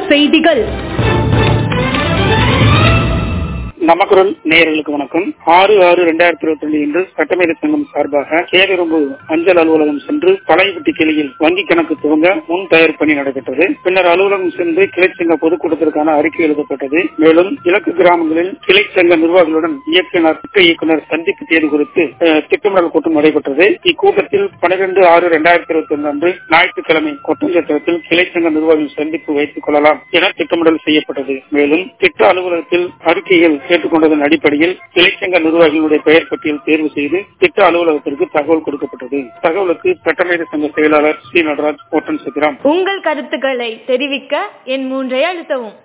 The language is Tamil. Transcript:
செய்திகள் நமக்குரல் நேயர்களுக்கு வணக்கம் ஆறு ஆறு இரண்டாயிரத்தி இருபத்தி ரெண்டு இன்று சட்டமேதை சங்கம் சார்பாக கேவிரும்பு அஞ்சல் அலுவலகம் சென்று பழையப்பட்டி கிளையில் வங்கி கணக்கு துவங்க முன் தயார் பணி நடைபெற்றது பின்னர் அலுவலகம் சென்று கிளை சங்க பொதுக்கூட்டத்திற்கான அறிக்கை எழுதப்பட்டது மேலும் இலக்கு கிராமங்களில் கிளை சங்க நிர்வாகிகளுடன் இயக்குனர் திட்ட இயக்குனர் சந்திப்பு தேதி குறித்து அஹ், திட்டமிடல் கூட்டம் நடைபெற்றது இக்கூட்டத்தில் பனிரெண்டு ஆறு இரண்டாயிரத்தி இருபத்தி ரெண்டு அன்று ஞாயிற்றுக்கிழமை கொட்டஞ்சத்திரத்தில் கிளை சங்க நிர்வாகிகள் சந்திப்பு வைத்துக் கொள்ளலாம் என திட்டமிடல் செய்யப்பட்டது மேலும் திட்ட அலுவலகத்தில் அறிக்கைகள் கேட்டுக்கொண்டதன் அடிப்படையில் கிளைச்சங்க நிர்வாகிகளுடைய பெயர் பட்டியல் தேர்வு செய்து திட்ட அலுவலகத்திற்கு தகவல் கொடுக்கப்பட்டது தகவலுக்கு சட்டமேத சங்க செயலாளர் ஸ்ரீ நடராஜ் ஓட்டன் சித்திரம் உங்கள் கருத்துக்களை தெரிவிக்க என் மூன்றை அழுத்தவும்